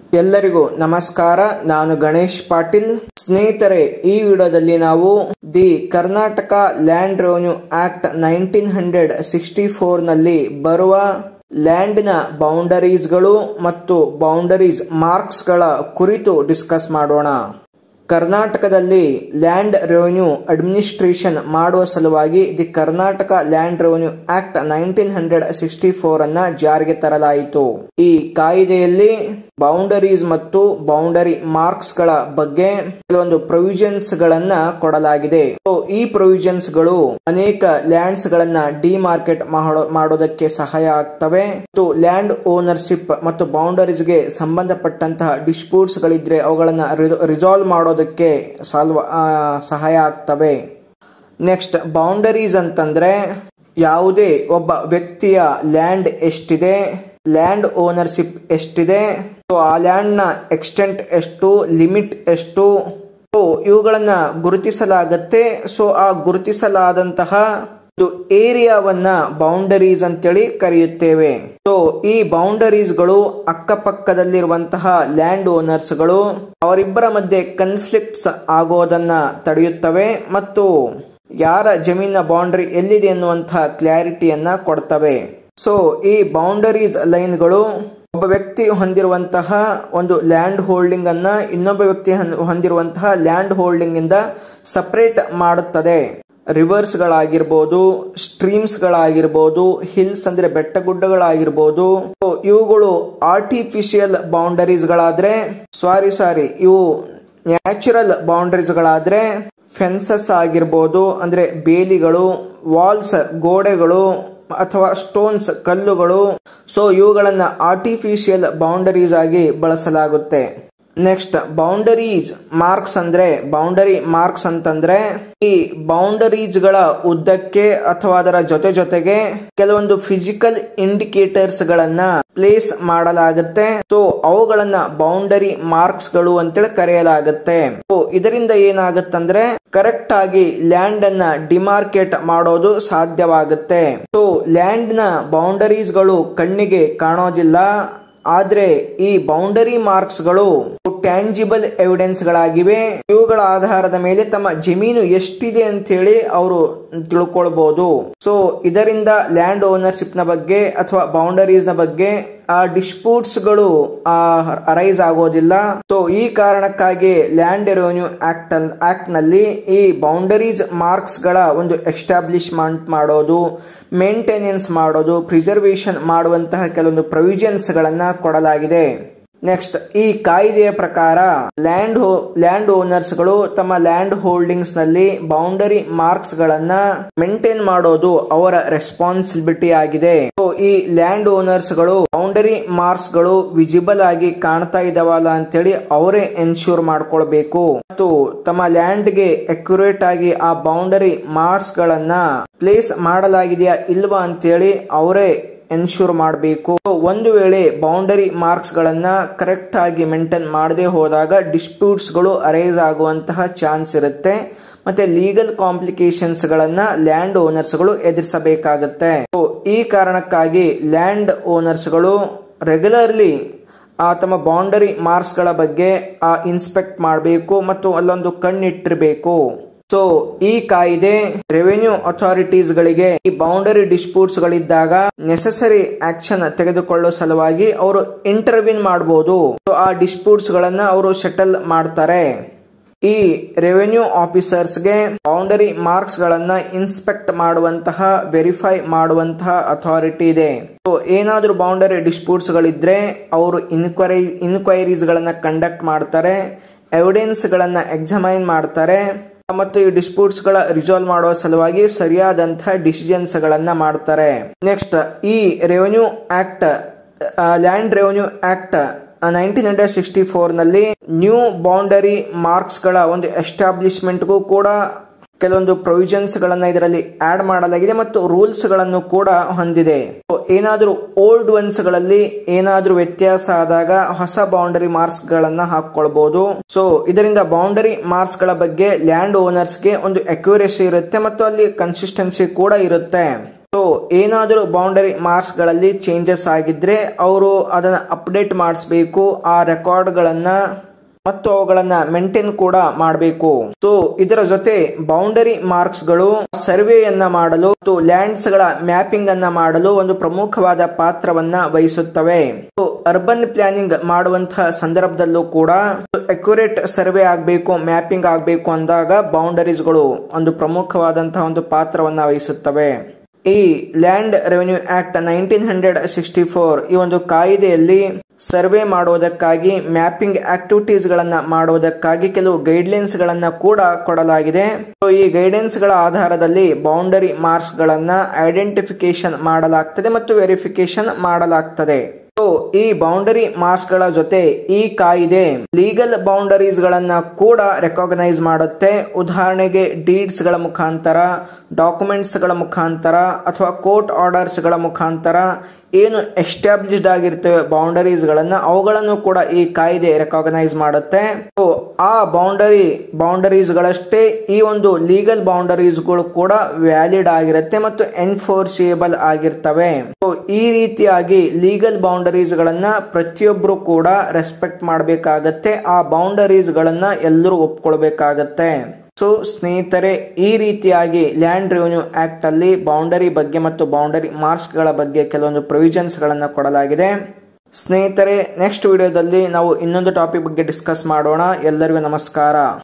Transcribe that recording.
ಎಲ್ಲರಿಗೂ ನಮಸ್ಕಾರ ನಾನು ಗಣೇಶ್ ಪಾಟೀಲ್ ಸ್ನೇಹಿತರೆ ಈ ವಿಡಿಯೋದಲ್ಲಿ ನಾವು the Karnataka land revenue act nineteen hundred sixty four ನಲ್ಲಿ ಬರುವ ಲ್ಯಾಂಡ್ನ ಬೌಂಡರೀಸ್ಗಳು ಮತ್ತು ಬೌಂಡರೀಸ್ ಮಾರ್ಕ್ಸ್ಗಳ ಕುರಿತು ಡಿಸ್ಕಸ್ ಮಾಡೋಣ ಕರ್ನಾಟಕದಲ್ಲಿ ಲ್ಯಾಂಡ್ ರೆವೆನ್ಯೂ ಅಡ್ಮಿನಿಸ್ಟ್ರೇಷನ್ ಮಾಡುವ ಸಲುವಾಗಿ the Karnataka land revenue act nineteen hundred sixty four ಅನ್ನ ಜಾರಿಗೆ ತರಲಾಯಿತು ಈ ಕಾಯ್ದೆಯಲ್ಲಿ ಬೌಂಡರೀಸ್ ಮತ್ತು ಬೌಂಡರಿ ಮಾರ್ಕ್ಸ್ ಗಳ ಬಗ್ಗೆ ಕೆಲವೊಂದು ಪ್ರೊವಿಷನ್ಸ್ ಗಳನ್ನ ಕೊಡಲಾಗಿದೆ So, ಈ ಪ್ರೊವಿಷನ್ಸ್ ಗಳು ಅನೇಕ ಲ್ಯಾಂಡ್ಸ್ ಗಳನ್ನ ಡಿಮಾರ್ಕೆಟ್ ಮಾಡೋದಕ್ಕೆ ಸಹಾಯ ಆಗ್ತವೆ ಮತ್ತು ಲ್ಯಾಂಡ್ ಓನರ್ಶಿಪ್ ಮತ್ತು ಬೌಂಡರೀಸ್ ಗೆ ಸಂಬಂಧಪಟ್ಟಂತಹ ಡಿಸ್ಪ್ಯೂಟ್ಸ್ ಗಳಿದ್ರೆ ಅವುಗಳನ್ನ ರಿಸಾಲ್ವ್ ಮಾಡೋದಕ್ಕೆ ಸಾಲ್ವ್ ಸಹಾಯ ಆಗ್ತವೆ ನೆಕ್ಸ್ಟ್ ಬೌಂಡರೀಸ್ ಅಂತಂದ್ರೆ ಯಾವುದೇ ಒಬ್ಬ ವ್ಯಕ್ತಿಯ ಲ್ಯಾಂಡ್ ಎಷ್ಟಿದೆ ಲ್ಯಾಂಡ್ ಓನರ್ಶಿಪ್ ಎಷ್ಟಿದೆ ಸೊ ಆ ಲ್ಯಾಂಡ್ ನ ಎಕ್ಸ್ಟೆಂಟ್ ಎಷ್ಟು ಲಿಮಿಟ್ ಎಷ್ಟು ಸೊ ಇವುಗಳನ್ನ ಗುರುತಿಸಲಾಗತ್ತೆ ಸೊ ಆ ಗುರುತಿಸಲಾದಂತಹ ಒಂದು ಏರಿಯಾವನ್ನ ಬೌಂಡರೀಸ್ ಅಂತೇಳಿ ಕರೆಯುತ್ತೇವೆ ಸೊ ಈ ಬೌಂಡರೀಸ್ಗಳು ಅಕ್ಕಪಕ್ಕದಲ್ಲಿರುವಂತಹ ಲ್ಯಾಂಡ್ ಓನರ್ಸ್ಗಳು ಅವರಿಬ್ಬರ ಮಧ್ಯೆ ಕನ್ಫ್ಲಿಕ್ಟ್ಸ್ ಆಗೋದನ್ನ ತಡೆಯುತ್ತವೆ ಮತ್ತು ಯಾರ ಜಮೀನಿನ ಬೌಂಡರಿ ಎಲ್ಲಿದೆ ಎನ್ನುವಂತಹ ಕ್ಲಾರಿಟಿಯನ್ನ ಕೊಡ್ತವೆ ಸೊ ಈ ಬೌಂಡರೀಸ್ ಲೈನ್ಗಳು ಒಬ್ಬ ವ್ಯಕ್ತಿ ಹೊಂದಿರುವಂತಹ ಒಂದು ಲ್ಯಾಂಡ್ ಹೋಲ್ಡಿಂಗ್ ಅನ್ನ ಇನ್ನೊಬ್ಬ ವ್ಯಕ್ತಿ ಹೊಂದಿರುವಂತಹ ಲ್ಯಾಂಡ್ ಹೋಲ್ಡಿಂಗ್ ಇಂದ ಸಪರೇಟ್ ಮಾಡುತ್ತದೆ ರಿವರ್ಸ್ ಗಳಾಗಿರ್ಬೋದು ಸ್ಟ್ರೀಮ್ಸ್ ಗಳಾಗಿರ್ಬೋದು ಹಿಲ್ಸ್ ಅಂದ್ರೆ ಬೆಟ್ಟ ಗುಡ್ಡಗಳಾಗಿರ್ಬೋದು ಇವುಗಳು ಆರ್ಟಿಫಿಷಿಯಲ್ ಬೌಂಡರೀಸ್ ಗಳಾದ್ರೆ ಸಾರಿ ಸಾರಿ ಇವು ನ್ಯಾಚುರಲ್ ಬೌಂಡರೀಸ್ ಗಳಾದ್ರೆ ಫೆನ್ಸಸ್ ಆಗಿರ್ಬೋದು ಅಂದ್ರೆ ಬೇಲಿಗಳು ವಾಲ್ಸ್ ಗೋಡೆಗಳು ಅಥವಾ ಸ್ಟೋನ್ಸ್ ಕಲ್ಲುಗಳು ಸೊ ಇವುಗಳನ್ನ ಆರ್ಟಿಫಿಷಿಯಲ್ ಬೌಂಡರೀಸ್ ಆಗಿ ಬಳಸಲಾಗುತ್ತೆ ನೆಕ್ಸ್ಟ್ ಬೌಂಡರೀಸ್ ಮಾರ್ಕ್ಸ್ ಅಂದ್ರೆ ಬೌಂಡರಿ ಮಾರ್ಕ್ಸ್ ಅಂತಂದ್ರೆ ಈ ಬೌಂಡರೀಸ್ ಗಳ ಉದ್ದಕ್ಕೆ ಅಥವಾ ಅದರ ಜೊತೆ ಜೊತೆಗೆ ಕೆಲವೊಂದು ಫಿಸಿಕಲ್ ಇಂಡಿಕೇಟರ್ಸ್ ಗಳನ್ನ ಪ್ಲೇಸ್ ಮಾಡಲಾಗುತ್ತೆ ಸೊ ಅವುಗಳನ್ನ ಬೌಂಡರಿ ಮಾರ್ಕ್ಸ್ ಗಳು ಅಂತೇಳಿ ಕರೆಯಲಾಗುತ್ತೆ ಸೊ ಇದರಿಂದ ಏನಾಗುತ್ತಂದ್ರೆ ಕರೆಕ್ಟ್ ಆಗಿ ಲ್ಯಾಂಡ್ ಅನ್ನ ಡಿಮಾರ್ಕೆಟ್ ಮಾಡೋದು ಸಾಧ್ಯವಾಗುತ್ತೆ ಸೊ ಲ್ಯಾಂಡ್ ನ ಬೌಂಡರೀಸ್ ಗಳು ಕಣ್ಣಿಗೆ ಕಾಣೋದಿಲ್ಲ ಆದ್ರೆ ಈ ಬೌಂಡರಿ ಮಾರ್ಕ್ಸ್ ಗಳು ಟ್ಯಾಂಜಿಬಲ್ ಎವಿಡೆನ್ಸ್ ಗಳಾಗಿವೆ ಇವುಗಳ ಆಧಾರದ ಮೇಲೆ ತಮ್ಮ ಜಮೀನು ಎಷ್ಟಿದೆ ಅಂತ ಹೇಳಿ ಅವರು ತಿಳ್ಕೊಳ್ಬಹುದು ಸೊ ಇದರಿಂದ ಲ್ಯಾಂಡ್ ಓನರ್ಶಿಪ್ ನ ಬಗ್ಗೆ ಅಥವಾ ಬೌಂಡರೀಸ್ ನ ಬಗ್ಗೆ ಆ ಡಿಸ್ಪ್ಯೂಟ್ಸ್ ಗಳು ಅರೈಸ್ ಆಗೋದಿಲ್ಲ ಸೊ ಈ ಕಾರಣಕ್ಕಾಗಿ ಲ್ಯಾಂಡ್ ರೆವೆನ್ಯೂ ಆಕ್ಟ್ ಆಕ್ಟ್ ನಲ್ಲಿ ಈ ಬೌಂಡರೀಸ್ ಮಾರ್ಕ್ಸ್ ಗಳ ಒಂದು ಎಸ್ಟಾಬ್ಲಿಷ್ಮೆಂಟ್ ಮಾಡೋದು ಮೇಂಟೆನೆನ್ಸ್ ಮಾಡೋದು ಪ್ರಿಸರ್ವೇಶನ್ ಮಾಡುವಂತಹ ಕೆಲವೊಂದು ಪ್ರೊವಿಷನ್ಸ್ ಗಳನ್ನ ಕೊಡಲಾಗಿದೆ ನೆಕ್ಸ್ಟ್ ಈ ಕಾಯ್ದೆಯ ಪ್ರಕಾರ ಲ್ಯಾಂಡ್ ಲ್ಯಾಂಡ್ ಓನರ್ಸ್ ಗಳು ತಮ್ಮ ಲ್ಯಾಂಡ್ ಹೋಲ್ಡಿಂಗ್ಸ್ ನಲ್ಲಿ ಬೌಂಡರಿ ಮಾರ್ಕ್ಸ್ ಗಳನ್ನ ಮೇಂಟೈನ್ ಮಾಡೋದು ಅವರ ರೆಸ್ಪಾನ್ಸಿಬಿಲಿಟಿ ಆಗಿದೆ ಈ ಲ್ಯಾಂಡ್ ಓನರ್ಸ್ ಗಳು ಬೌಂಡರಿ ಮಾರ್ಕ್ಸ್ ಗಳು ವಿಸಿಬಲ್ ಆಗಿ ಕಾಣ್ತಾ ಇದಾವಲ್ಲ ಅಂತೇಳಿ ಅವರೇ ಎನ್ಶೂರ್ ಮಾಡ್ಕೊಳ್ಬೇಕು ಮತ್ತು ತಮ್ಮ ಲ್ಯಾಂಡ್ ಗೆ ಅಕ್ಯುರೇಟ್ ಆಗಿ ಆ ಬೌಂಡರಿ ಮಾರ್ಕ್ಸ್ ಗಳನ್ನ ಪ್ಲೇಸ್ ಮಾಡಲಾಗಿದೆಯಾ ಇಲ್ವಾ ಅಂತೇಳಿ ಅವರೇ ಎನ್ಶೂರ್ ಮಾಡಬೇಕು ಒಂದು ವೇಳೆ ಬೌಂಡರಿ ಮಾರ್ಕ್ಸ್ ಗಳನ್ನ ಕರೆಕ್ಟ್ ಆಗಿ ಮೇಂಟೈನ್ ಮಾಡದೆ ಹೋದಾಗ ಡಿಸ್ಪ್ಯೂಟ್ಸ್ ಗಳು ಅರೈಸ್ ಆಗುವಂತಹ ಚಾನ್ಸ್ ಇರುತ್ತೆ ಮತ್ತೆ ಲೀಗಲ್ ಕಾಂಪ್ಲಿಕೇಶನ್ಸ್ ಗಳನ್ನ ಲ್ಯಾಂಡ್ ಓನರ್ಸ್ ಗಳು ಎದುರಿಸಬೇಕಾಗುತ್ತೆ ಈ ಕಾರಣಕ್ಕಾಗಿ ಲ್ಯಾಂಡ್ ಓನರ್ಸ್ ಗಳು ರೆಗ್ಯುಲರ್ಲಿ ಆ ತಮ್ಮ ಬೌಂಡರಿ ಮಾರ್ಕ್ಸ್ ಗಳ ಬಗ್ಗೆ ಆ ಇನ್ಸ್ಪೆಕ್ಟ್ ಮಾಡಬೇಕು ಮತ್ತು ಅಲ್ಲೊಂದು ಕಣ್ಣಿಟ್ಟಿರಬೇಕು ಸೊ ಈ ಕಾಯ್ದೆ ರೆವೆನ್ಯೂ ಅಥಾರಿಟೀಸ್ ಗಳಿಗೆ ಈ ಬೌಂಡರಿ ಡಿಸ್ಪ್ಯೂಟ್ಸ್ ಗಳಿದ್ದಾಗ ನೆಸಸರಿ ಆಕ್ಷನ್ ತೆಗೆದುಕೊಳ್ಳೋ ಸಲುವಾಗಿ ಅವರು ಇಂಟರ್ವ್ಯೂನ್ ಮಾಡಬಹುದು ಆ ಡಿಸ್ಪ್ಯೂಟ್ಸ್ ಗಳನ್ನ ಅವರು ಸೆಟಲ್ ಮಾಡ್ತಾರೆ ಈ ರೆವೆನ್ಯೂ ಆಫೀಸರ್ಸ್ಗೆ ಬೌಂಡರಿ ಮಾರ್ಕ್ಸ್ ಗಳನ್ನ ಇನ್ಸ್ಪೆಕ್ಟ್ ಮಾಡುವಂತಹ ವೆರಿಫೈ ಮಾಡುವಂತಹ ಅಥಾರಿಟಿ ಇದೆ ಸೊ ಏನಾದ್ರೂ ಬೌಂಡರಿ ಡಿಸ್ಪ್ಯೂಟ್ಸ್ ಗಳಿದ್ರೆ ಅವರು ಇನ್ಕ್ವೈರಿ ಇನ್ಕ್ವೈರೀಸ್ ಗಳನ್ನ ಕಂಡಕ್ಟ್ ಮಾಡ್ತಾರೆ ಎವಿಡೆನ್ಸ್ ಗಳನ್ನ ಎಕ್ಸಾಮೈನ್ ಮಾಡ್ತಾರೆ ಮತ್ತು ಈ ಡಿಸ್ಪ್ಯೂಟ್ಸ್ ಗಳ ರಿಸಾಲ್ವ್ ಮಾಡುವ ಸಲುವಾಗಿ ಸರಿಯಾದಂತಹ ಡಿಸಿಷನ್ಸ್ ಗಳನ್ನ ಮಾಡ್ತಾರೆ ನೆಕ್ಸ್ಟ್ ಈ revenue act land revenue act nineteen hundred sixty four ನಲ್ಲಿ ನ್ಯೂ ಬೌಂಡರಿ ಮಾರ್ಕ್ಸ್ ಗಳ ಒಂದು ಎಸ್ಟಾಬ್ಲಿಷ್ಮೆಂಟ್ಗೂ ಕೂಡ ಕೆಲವೊಂದು ಪ್ರೊವಿಷನ್ಸ್ ಗಳನ್ನ ಇದರಲ್ಲಿ ಆಡ್ ಮಾಡಲಾಗಿದೆ ಮತ್ತು ರೂಲ್ಸ್ ಗಳನ್ನು ಕೂಡ ಹೊಂದಿದೆ ಏನಾದ್ರೂ ಓಲ್ಡ್ ಒನ್ಸ್ ಗಳಲ್ಲಿ ಏನಾದ್ರೂ ವ್ಯತ್ಯಾಸ ಆದಾಗ ಹೊಸ ಬೌಂಡರಿ ಮಾರ್ಕ್ಸ್ ಗಳನ್ನ ಹಾಕೊಳ್ಬಹುದು ಸೊ ಇದರಿಂದ ಬೌಂಡರಿ ಮಾರ್ಕ್ಸ್ ಗಳ ಬಗ್ಗೆ ಲ್ಯಾಂಡ್ ಓನರ್ಸ್ ಗೆ ಒಂದು ಅಕ್ಯುರೇಸಿ ಇರುತ್ತೆ ಮತ್ತು ಅಲ್ಲಿ ಕನ್ಸಿಸ್ಟೆನ್ಸಿ ಕೂಡ ಇರುತ್ತೆ ಸೊ ಏನಾದರೂ ಬೌಂಡರಿ ಮಾರ್ಕ್ಸ್ ಗಳಲ್ಲಿ ಚೇಂಜಸ್ ಆಗಿದ್ರೆ ಅವರು ಅದನ್ನ ಅಪ್ಡೇಟ್ ಮಾಡಿಸ್ಬೇಕು ಆ ರೆಕಾರ್ಡ್ಗಳನ್ನ ಮತ್ತು ಅವುಗಳನ್ನ ಮೇಂಟೈನ್ ಕೂಡ ಮಾಡಬೇಕು ಸೊ ಇದರ ಜೊತೆ ಬೌಂಡರಿ ಮಾರ್ಕ್ಸ್ ಗಳು ಸರ್ವೆಯನ್ನ ಮಾಡಲು ಮತ್ತು ಲ್ಯಾಂಡ್ಸ್ ಗಳ ಮ್ಯಾಪಿಂಗ್ ಅನ್ನ ಮಾಡಲು ಒಂದು ಪ್ರಮುಖವಾದ ಪಾತ್ರವನ್ನ ವಹಿಸುತ್ತವೆ ಅರ್ಬನ್ ಪ್ಲಾನಿಂಗ್ ಮಾಡುವಂತಹ ಸಂದರ್ಭದಲ್ಲೂ ಕೂಡ ಅಕ್ಯುರೇಟ್ ಸರ್ವೆ ಆಗಬೇಕು ಮ್ಯಾಪಿಂಗ್ ಆಗಬೇಕು ಅಂದಾಗ ಬೌಂಡರೀಸ್ ಗಳು ಒಂದು ಪ್ರಮುಖವಾದಂತಹ ಒಂದು ಪಾತ್ರವನ್ನ ವಹಿಸುತ್ತವೆ ಈ land revenue act nineteen hundred sixty four ಈ ಒಂದು ಕಾಯ್ದೆಯಲ್ಲಿ ಸರ್ವೆ ಮಾಡುವುದಕ್ಕಾಗಿ ಮ್ಯಾಪಿಂಗ್ ಆಕ್ಟಿವಿಟೀಸ್ ಗಳನ್ನ ಮಾಡುವುದಕ್ಕಾಗಿ ಕೆಲವು ಗೈಡ್ಲೈನ್ಸ್ ಗಳನ್ನ ಕೂಡ ಕೊಡಲಾಗಿದೆ ಸೊ ಈ ಗೈಡೆನ್ಸ್ ಗಳ ಆಧಾರದಲ್ಲಿ ಬೌಂಡರಿ ಮಾರ್ಕ್ಸ್ ಗಳನ್ನ ಐಡೆಂಟಿಫಿಕೇಶನ್ ಮಾಡಲಾಗ್ತದೆ ಮತ್ತು ವೆರಿಫಿಕೇಶನ್ ಮಾಡಲಾಗ್ತದೆ ಸೊ ಈ ಬೌಂಡರಿ ಮಾರ್ಕ್ಸ್ ಗಳ ಜೊತೆ ಈ ಕಾಯ್ದೆ ಲೀಗಲ್ ಬೌಂಡರೀಸ್ ಗಳನ್ನ ಕೂಡ ರೆಕಾಗ್ನೈಸ್ ಮಾಡುತ್ತೆ ಉದಾಹರಣೆಗೆ ಡೀಡ್ಸ್ ಗಳ ಮುಖಾಂತರ ಡಾಕ್ಯುಮೆಂಟ್ಸ್ ಗಳ ಮುಖಾಂತರ ಅಥವಾ ಕೋರ್ಟ್ ಆರ್ಡರ್ಸ್ ಗಳ ಮುಖಾಂತರ ಏನು ಎಸ್ಟಾಬ್ಲಿಷ್ಡ್ ಆಗಿರ್ತವೆ ಬೌಂಡರೀಸ್ ಗಳನ್ನ ಅವುಗಳನ್ನು ಕೂಡ ಈ ಕಾಯ್ದೆ ರೆಕಾಗ್ನೈಸ್ ಮಾಡುತ್ತೆ ಸೊ ಆ ಬೌಂಡರಿ ಬೌಂಡರೀಸ್ ಗಳಷ್ಟೇ ಈ ಒಂದು ಲೀಗಲ್ ಬೌಂಡರೀಸ್ ಗಳು ಕೂಡ ವ್ಯಾಲಿಡ್ ಆಗಿರುತ್ತೆ ಮತ್ತು ಎನ್ಫೋರ್ಸಿಯಬಲ್ ಆಗಿರ್ತವೆ ಸೊ ಈ ರೀತಿಯಾಗಿ ಲೀಗಲ್ ಬೌಂಡರೀಸ್ ಗಳನ್ನ ಪ್ರತಿಯೊಬ್ಬರು ಕೂಡ ರೆಸ್ಪೆಕ್ಟ್ ಮಾಡಬೇಕಾಗತ್ತೆ ಆ ಬೌಂಡರೀಸ್ ಗಳನ್ನ ಎಲ್ಲರೂ ಒಪ್ಕೊಳ್ಬೇಕಾಗತ್ತೆ ಸೊ ಸ್ನೇಹಿತರೆ ಈ ರೀತಿಯಾಗಿ ಲ್ಯಾಂಡ್ ರೆವೆನ್ಯೂ ಆಕ್ಟ್ ಅಲ್ಲಿ ಬೌಂಡರಿ ಬಗ್ಗೆ ಮತ್ತು ಬೌಂಡರಿ ಮಾರ್ಕ್ಸ್ ಗಳ ಬಗ್ಗೆ ಕೆಲವೊಂದು ಪ್ರೊವಿಷನ್ಸ್ ಗಳನ್ನ ಕೊಡಲಾಗಿದೆ ಸ್ನೇಹಿತರೆ ನೆಕ್ಸ್ಟ್ ವಿಡಿಯೋದಲ್ಲಿ ನಾವು ಇನ್ನೊಂದು ಟಾಪಿಕ್ ಬಗ್ಗೆ ಡಿಸ್ಕಸ್ ಮಾಡೋಣ ಎಲ್ಲರಿಗೂ ನಮಸ್ಕಾರ